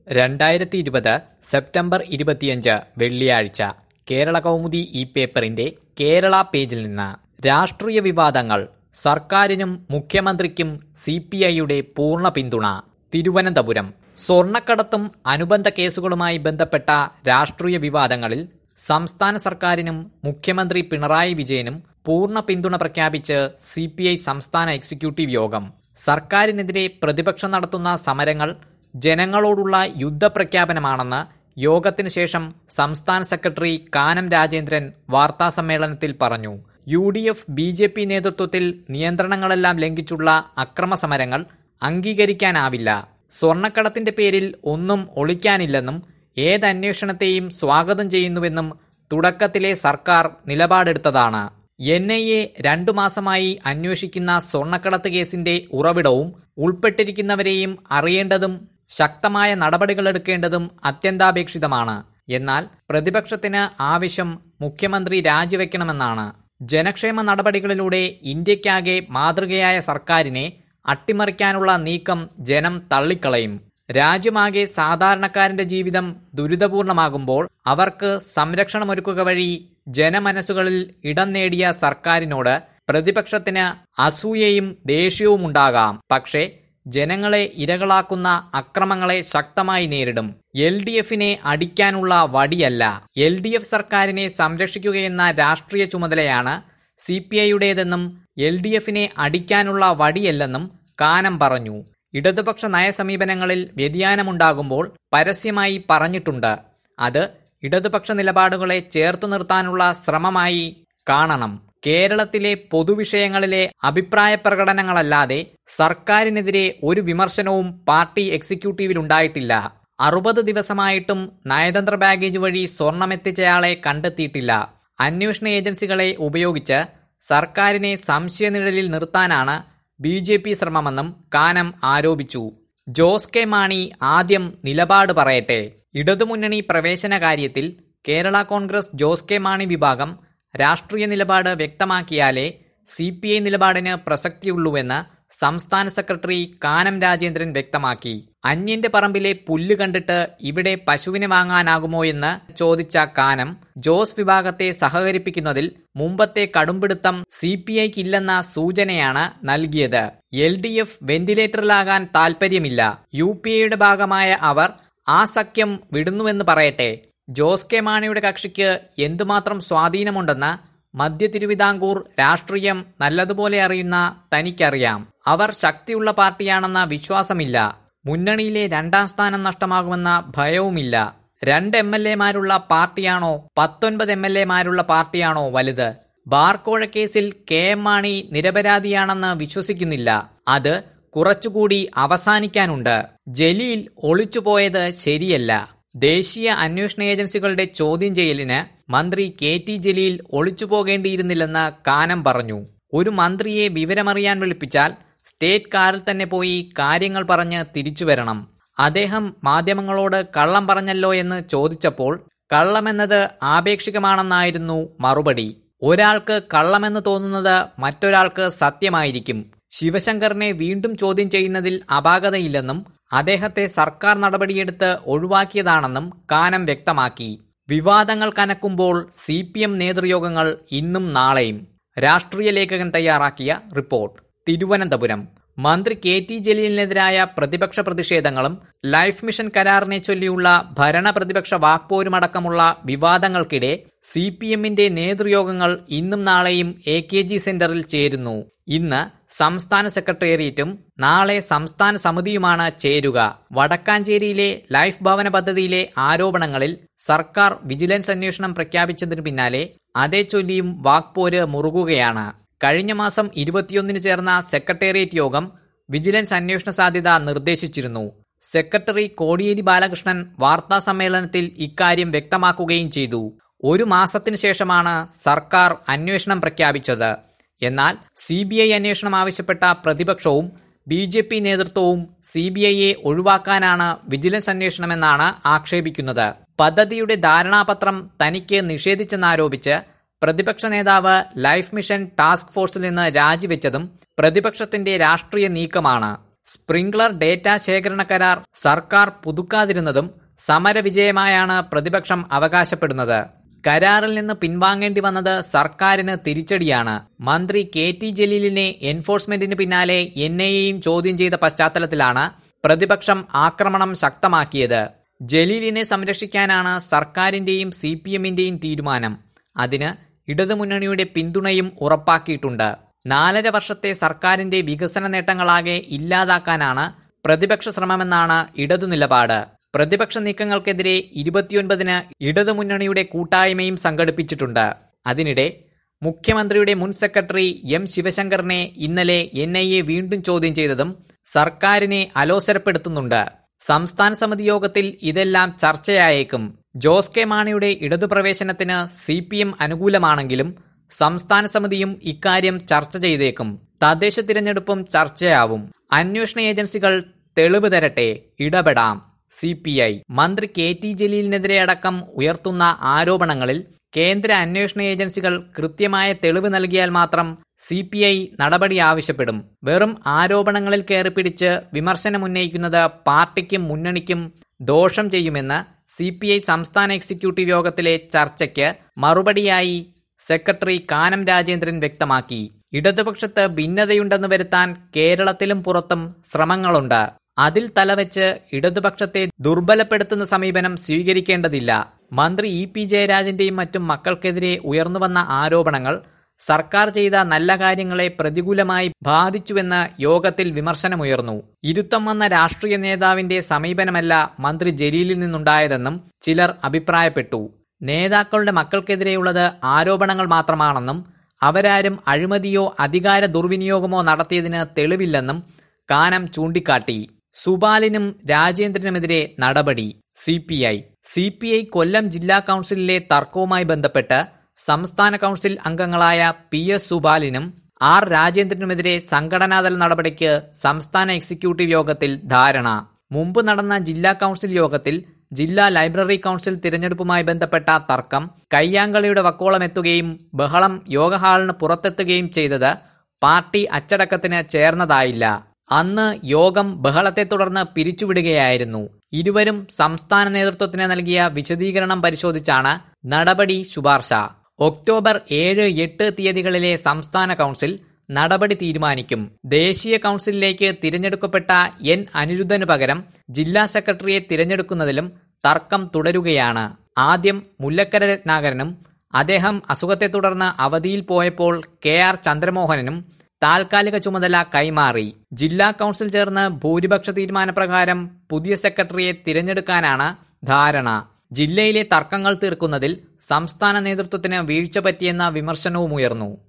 രണ്ടായിരത്തി ഇരുപത് സെപ്റ്റംബർ ഇരുപത്തിയഞ്ച് വെള്ളിയാഴ്ച കേരള കൗമുദി ഈ പേപ്പറിന്റെ കേരള പേജിൽ നിന്ന് രാഷ്ട്രീയ വിവാദങ്ങൾ സർക്കാരിനും മുഖ്യമന്ത്രിക്കും സി പി ഐയുടെ പൂർണ്ണ പിന്തുണ തിരുവനന്തപുരം സ്വർണ്ണക്കടത്തും അനുബന്ധ കേസുകളുമായി ബന്ധപ്പെട്ട രാഷ്ട്രീയ വിവാദങ്ങളിൽ സംസ്ഥാന സർക്കാരിനും മുഖ്യമന്ത്രി പിണറായി വിജയനും പൂർണ്ണ പിന്തുണ പ്രഖ്യാപിച്ച് സി പി ഐ സംസ്ഥാന എക്സിക്യൂട്ടീവ് യോഗം സർക്കാരിനെതിരെ പ്രതിപക്ഷം നടത്തുന്ന സമരങ്ങൾ ജനങ്ങളോടുള്ള യുദ്ധപ്രഖ്യാപനമാണെന്ന് യോഗത്തിനു ശേഷം സംസ്ഥാന സെക്രട്ടറി കാനം രാജേന്ദ്രൻ വാർത്താസമ്മേളനത്തിൽ പറഞ്ഞു U D F B J P നേതൃത്വത്തിൽ നിയന്ത്രണങ്ങളെല്ലാം ലംഘിച്ചുള്ള അക്രമ സമരങ്ങൾ അംഗീകരിക്കാനാവില്ല സ്വർണ്ണക്കടത്തിന്റെ പേരിൽ ഒന്നും ഒളിക്കാനില്ലെന്നും ഏത് അന്വേഷണത്തെയും സ്വാഗതം ചെയ്യുന്നുവെന്നും തുടക്കത്തിലെ സർക്കാർ നിലപാടെടുത്തതാണ് എൻ ഐ എ രണ്ടു മാസമായി അന്വേഷിക്കുന്ന സ്വർണ്ണക്കടത്ത് കേസിന്റെ ഉറവിടവും ഉൾപ്പെട്ടിരിക്കുന്നവരെയും അറിയേണ്ടതും ശക്തമായ നടപടികളെടുക്കേണ്ടതും അത്യന്താപേക്ഷിതമാണ് എന്നാൽ പ്രതിപക്ഷത്തിന് ആവശ്യം മുഖ്യമന്ത്രി രാജിവെക്കണമെന്നാണ് ജനക്ഷേമ നടപടികളിലൂടെ ഇന്ത്യക്കാകെ മാതൃകയായ സർക്കാരിനെ അട്ടിമറിക്കാനുള്ള നീക്കം ജനം തള്ളിക്കളയും രാജ്യമാകെ സാധാരണക്കാരന്റെ ജീവിതം ദുരിതപൂർണമാകുമ്പോൾ അവർക്ക് സംരക്ഷണമൊരുക്കുക വഴി ജനമനസ്സുകളിൽ ഇടം നേടിയ സർക്കാരിനോട് പ്രതിപക്ഷത്തിന് അസൂയയും ദേഷ്യവും ഉണ്ടാകാം പക്ഷേ ജനങ്ങളെ ഇരകളാക്കുന്ന അക്രമങ്ങളെ ശക്തമായി നേരിടും എൽ ഡി എഫിനെ അടിക്കാനുള്ള വടിയല്ല എൽ ഡി എഫ് സർക്കാരിനെ സംരക്ഷിക്കുകയെന്ന രാഷ്ട്രീയ ചുമതലയാണ് സി പി ഐയുടേതെന്നും എൽ ഡി എഫിനെ അടിക്കാനുള്ള വടിയല്ലെന്നും കാനം പറഞ്ഞു ഇടതുപക്ഷ നയസമീപനങ്ങളിൽ വ്യതിയാനമുണ്ടാകുമ്പോൾ പരസ്യമായി പറഞ്ഞിട്ടുണ്ട് അത് ഇടതുപക്ഷ നിലപാടുകളെ ചേർത്തു നിർത്താനുള്ള ശ്രമമായി കാണണം കേരളത്തിലെ പൊതുവിഷയങ്ങളിലെ അഭിപ്രായ പ്രകടനങ്ങളല്ലാതെ സർക്കാരിനെതിരെ ഒരു വിമർശനവും പാർട്ടി എക്സിക്യൂട്ടീവിലുണ്ടായിട്ടില്ല അറുപത് ദിവസമായിട്ടും നയതന്ത്ര ബാഗേജ് വഴി സ്വർണമെത്തിച്ചയാളെ കണ്ടെത്തിയിട്ടില്ല അന്വേഷണ ഏജൻസികളെ ഉപയോഗിച്ച് സർക്കാരിനെ സംശയനിഴലിൽ നിർത്താനാണ് ബി ജെ പി ശ്രമമെന്നും കാനം ആരോപിച്ചു ജോസ് കെ മാണി ആദ്യം നിലപാട് പറയട്ടെ ഇടതുമുന്നണി പ്രവേശന കാര്യത്തിൽ കേരള കോൺഗ്രസ് ജോസ് കെ മാണി വിഭാഗം രാഷ്ട്രീയ നിലപാട് വ്യക്തമാക്കിയാലേ സി പി ഐ നിലപാടിന് പ്രസക്തിയുള്ളൂവെന്ന് സംസ്ഥാന സെക്രട്ടറി കാനം രാജേന്ദ്രൻ വ്യക്തമാക്കി അന്യന്റെ പറമ്പിലെ പുല്ല് കണ്ടിട്ട് ഇവിടെ പശുവിനെ വാങ്ങാനാകുമോ എന്ന് ചോദിച്ച കാനം ജോസ് വിഭാഗത്തെ സഹകരിപ്പിക്കുന്നതിൽ മുമ്പത്തെ കടുംപിടുത്തം സി പി ഐക്കില്ലെന്ന സൂചനയാണ് നൽകിയത് എൽ ഡി എഫ് വെന്റിലേറ്ററിലാകാൻ താൽപര്യമില്ല യു പി എയുടെ ഭാഗമായ അവർ ആ സഖ്യം വിടുന്നുവെന്ന് പറയട്ടെ ജോസ് കെ മാണിയുടെ കക്ഷിക്ക് എന്തുമാത്രം സ്വാധീനമുണ്ടെന്ന് മധ്യ തിരുവിതാംകൂർ രാഷ്ട്രീയം നല്ലതുപോലെ അറിയുന്ന തനിക്കറിയാം അവർ ശക്തിയുള്ള പാർട്ടിയാണെന്ന വിശ്വാസമില്ല മുന്നണിയിലെ രണ്ടാം സ്ഥാനം നഷ്ടമാകുമെന്ന ഭയവുമില്ല രണ്ട് എം എൽ എമാരുള്ള പാർട്ടിയാണോ പത്തൊൻപത് എം എൽ എമാരുള്ള പാർട്ടിയാണോ വലുത് ബാർക്കോഴ കേസിൽ കെ എം മാണി നിരപരാധിയാണെന്ന് വിശ്വസിക്കുന്നില്ല അത് കുറച്ചുകൂടി അവസാനിക്കാനുണ്ട് ജലീൽ ഒളിച്ചുപോയത് ശരിയല്ല ദേശീയ അന്വേഷണ ഏജൻസികളുടെ ചോദ്യം ചെയ്യലിന് മന്ത്രി കെ ടി ജലീൽ ഒളിച്ചുപോകേണ്ടിയിരുന്നില്ലെന്ന് കാനം പറഞ്ഞു ഒരു മന്ത്രിയെ വിവരമറിയാൻ വിളിപ്പിച്ചാൽ സ്റ്റേറ്റ് കാറിൽ തന്നെ പോയി കാര്യങ്ങൾ പറഞ്ഞ് തിരിച്ചു വരണം അദ്ദേഹം മാധ്യമങ്ങളോട് കള്ളം പറഞ്ഞല്ലോ എന്ന് ചോദിച്ചപ്പോൾ കള്ളമെന്നത് ആപേക്ഷികമാണെന്നായിരുന്നു മറുപടി ഒരാൾക്ക് കള്ളമെന്ന് തോന്നുന്നത് മറ്റൊരാൾക്ക് സത്യമായിരിക്കും ശിവശങ്കറിനെ വീണ്ടും ചോദ്യം ചെയ്യുന്നതിൽ അപാകതയില്ലെന്നും അദ്ദേഹത്തെ സർക്കാർ നടപടിയെടുത്ത് ഒഴിവാക്കിയതാണെന്നും കാനം വ്യക്തമാക്കി വിവാദങ്ങൾ കനക്കുമ്പോൾ സി പി എം നേതൃയോഗങ്ങൾ ഇന്നും നാളെയും രാഷ്ട്രീയ ലേഖകൻ തയ്യാറാക്കിയ റിപ്പോർട്ട് തിരുവനന്തപുരം മന്ത്രി കെ ടി ജലീലിനെതിരായ പ്രതിപക്ഷ പ്രതിഷേധങ്ങളും ലൈഫ് മിഷൻ കരാറിനെ ചൊല്ലിയുള്ള ഭരണ പ്രതിപക്ഷ വാക്പോരുമടക്കമുള്ള വിവാദങ്ങൾക്കിടെ സി പി എമ്മിന്റെ നേതൃയോഗങ്ങൾ ഇന്നും നാളെയും എ കെ ജി സെന്ററിൽ ചേരുന്നു ഇന്ന് സംസ്ഥാന സെക്രട്ടേറിയറ്റും നാളെ സംസ്ഥാന സമിതിയുമാണ് ചേരുക വടക്കാഞ്ചേരിയിലെ ലൈഫ് ഭവന പദ്ധതിയിലെ ആരോപണങ്ങളിൽ സർക്കാർ വിജിലൻസ് അന്വേഷണം പ്രഖ്യാപിച്ചതിനു പിന്നാലെ അതേ ചൊല്ലിയും വാക്പോര് മുറുകുകയാണ് കഴിഞ്ഞ മാസം ഇരുപത്തിയൊന്നിന് ചേർന്ന സെക്രട്ടേറിയറ്റ് യോഗം വിജിലൻസ് അന്വേഷണ സാധ്യത നിർദ്ദേശിച്ചിരുന്നു സെക്രട്ടറി കോടിയേരി ബാലകൃഷ്ണൻ വാർത്താ സമ്മേളനത്തിൽ ഇക്കാര്യം വ്യക്തമാക്കുകയും ചെയ്തു ഒരു മാസത്തിനു ശേഷമാണ് സർക്കാർ അന്വേഷണം പ്രഖ്യാപിച്ചത് എന്നാൽ സി ബി ഐ അന്വേഷണം ആവശ്യപ്പെട്ട പ്രതിപക്ഷവും ബി ജെ പി നേതൃത്വവും സി ബി ഐയെ ഒഴിവാക്കാനാണ് വിജിലൻസ് അന്വേഷണമെന്നാണ് ആക്ഷേപിക്കുന്നത് പദ്ധതിയുടെ ധാരണാപത്രം തനിക്ക് നിഷേധിച്ചെന്നാരോപിച്ച് പ്രതിപക്ഷ നേതാവ് ലൈഫ് മിഷൻ ടാസ്ക് ഫോഴ്സിൽ നിന്ന് രാജിവെച്ചതും പ്രതിപക്ഷത്തിന്റെ രാഷ്ട്രീയ നീക്കമാണ് സ്പ്രിംഗ്ലർ ഡേറ്റ ശേഖരണ കരാർ സർക്കാർ പുതുക്കാതിരുന്നതും സമരവിജയമായാണ് പ്രതിപക്ഷം അവകാശപ്പെടുന്നത് കരാറിൽ നിന്ന് പിൻവാങ്ങേണ്ടി വന്നത് സർക്കാരിന് തിരിച്ചടിയാണ് മന്ത്രി കെ ടി ജലീലിനെ എൻഫോഴ്സ്മെന്റിന് പിന്നാലെ എൻ ഐയെയും ചോദ്യം ചെയ്ത പശ്ചാത്തലത്തിലാണ് പ്രതിപക്ഷം ആക്രമണം ശക്തമാക്കിയത് ജലീലിനെ സംരക്ഷിക്കാനാണ് സർക്കാരിന്റെയും സി പി എമ്മിന്റെയും തീരുമാനം അതിന് ഇടതുമുന്നണിയുടെ പിന്തുണയും ഉറപ്പാക്കിയിട്ടുണ്ട് നാലര വർഷത്തെ സർക്കാരിന്റെ വികസന നേട്ടങ്ങളാകെ ഇല്ലാതാക്കാനാണ് പ്രതിപക്ഷ ശ്രമമെന്നാണ് ഇടതു നിലപാട് പ്രതിപക്ഷ നീക്കങ്ങൾക്കെതിരെ ഇരുപത്തിയൊൻപതിന് ഇടതുമുന്നണിയുടെ കൂട്ടായ്മയും സംഘടിപ്പിച്ചിട്ടുണ്ട് അതിനിടെ മുഖ്യമന്ത്രിയുടെ മുൻ സെക്രട്ടറി എം ശിവശങ്കറിനെ ഇന്നലെ എൻ ഐ എ വീണ്ടും ചോദ്യം ചെയ്തതും സർക്കാരിനെ അലോസരപ്പെടുത്തുന്നുണ്ട് സംസ്ഥാന സമിതി യോഗത്തിൽ ഇതെല്ലാം ചർച്ചയായേക്കും ജോസ് കെ മാണിയുടെ ഇടതുപ്രവേശനത്തിന് സി പി എം അനുകൂലമാണെങ്കിലും സംസ്ഥാന സമിതിയും ഇക്കാര്യം ചർച്ച ചെയ്തേക്കും തദ്ദേശ തിരഞ്ഞെടുപ്പും ചർച്ചയാവും അന്വേഷണ ഏജൻസികൾ തെളിവ് തരട്ടെ ഇടപെടാം സി പി ഐ മന്ത്രി കെ ടി ജലീലിനെതിരെ അടക്കം ഉയർത്തുന്ന ആരോപണങ്ങളിൽ കേന്ദ്ര അന്വേഷണ ഏജൻസികൾ കൃത്യമായ തെളിവ് നൽകിയാൽ മാത്രം സി പി ഐ നടപടി ആവശ്യപ്പെടും വെറും ആരോപണങ്ങളിൽ കയറിപ്പിടിച്ച് വിമർശനമുന്നയിക്കുന്നത് പാർട്ടിക്കും മുന്നണിക്കും ദോഷം ചെയ്യുമെന്ന് സി പി ഐ സംസ്ഥാന എക്സിക്യൂട്ടീവ് യോഗത്തിലെ ചർച്ചയ്ക്ക് മറുപടിയായി സെക്രട്ടറി കാനം രാജേന്ദ്രൻ വ്യക്തമാക്കി ഇടതുപക്ഷത്ത് ഭിന്നതയുണ്ടെന്ന് വരുത്താൻ കേരളത്തിലും പുറത്തും ശ്രമങ്ങളുണ്ട് അതിൽ തലവെച്ച് ഇടതുപക്ഷത്തെ ദുർബലപ്പെടുത്തുന്ന സമീപനം സ്വീകരിക്കേണ്ടതില്ല മന്ത്രി ഇ പി ജയരാജന്റെയും മറ്റും മക്കൾക്കെതിരെ ഉയർന്നുവന്ന ആരോപണങ്ങൾ സർക്കാർ ചെയ്ത നല്ല കാര്യങ്ങളെ പ്രതികൂലമായി ബാധിച്ചുവെന്ന് യോഗത്തിൽ വിമർശനമുയർന്നു ഇരുത്തം വന്ന രാഷ്ട്രീയ നേതാവിന്റെ സമീപനമല്ല മന്ത്രി ജലീലിൽ നിന്നുണ്ടായതെന്നും ചിലർ അഭിപ്രായപ്പെട്ടു നേതാക്കളുടെ മക്കൾക്കെതിരെയുള്ളത് ആരോപണങ്ങൾ മാത്രമാണെന്നും അവരാരും അഴിമതിയോ അധികാര ദുർവിനിയോഗമോ നടത്തിയതിന് തെളിവില്ലെന്നും കാനം ചൂണ്ടിക്കാട്ടി സുബാലിനും രാജേന്ദ്രനുമെതിരെ നടപടി C P I C P I Kollam ജില്ലാ കൌൺസിലിലെ തർക്കവുമായി ബന്ധപ്പെട്ട് സംസ്ഥാന കൌൺസിൽ അംഗങ്ങളായ പി എസ് സുബാലിനും ആർ രാജേന്ദ്രനുമെതിരെ സംഘടനാതല നടപടിക്ക് സംസ്ഥാന എക്സിക്യൂട്ടീവ് യോഗത്തിൽ ധാരണ മുമ്പ് നടന്ന ജില്ലാ കൌൺസിൽ യോഗത്തിൽ ജില്ലാ ലൈബ്രറി കൌൺസിൽ തിരഞ്ഞെടുപ്പുമായി ബന്ധപ്പെട്ട തർക്കം കയ്യാങ്കളിയുടെ വക്കോളമെത്തുകയും ബഹളം യോഗഹാളിന് പുറത്തെത്തുകയും ചെയ്തത് പാർട്ടി അച്ചടക്കത്തിന് ചേർന്നതായില്ല അന്ന് യോഗം ബഹളത്തെ തുടർന്ന് പിരിച്ചുവിടുകയായിരുന്നു ഇരുവരും സംസ്ഥാന നേതൃത്വത്തിന് നൽകിയ വിശദീകരണം പരിശോധിച്ചാണ് നടപടി ശുപാർശ ഒക്ടോബർ ഏഴ് എട്ട് തീയതികളിലെ സംസ്ഥാന കൌൺസിൽ നടപടി തീരുമാനിക്കും ദേശീയ കൌൺസിലിലേക്ക് തിരഞ്ഞെടുക്കപ്പെട്ട എൻ അനിരുദ്ധനു പകരം ജില്ലാ സെക്രട്ടറിയെ തിരഞ്ഞെടുക്കുന്നതിലും തർക്കം തുടരുകയാണ് ആദ്യം മുല്ലക്കര രത്നാകരനും അദ്ദേഹം അസുഖത്തെ തുടർന്ന് അവധിയിൽ പോയപ്പോൾ കെ ആർ ചന്ദ്രമോഹനനും താൽക്കാലിക ചുമതല കൈമാറി ജില്ലാ കൌൺസിൽ ചേർന്ന് ഭൂരിപക്ഷ തീരുമാനപ്രകാരം പുതിയ സെക്രട്ടറിയെ തിരഞ്ഞെടുക്കാനാണ് ധാരണ ജില്ലയിലെ തർക്കങ്ങൾ തീർക്കുന്നതിൽ സംസ്ഥാന നേതൃത്വത്തിന് വീഴ്ച പറ്റിയെന്ന വിമർശനവുമുയർന്നു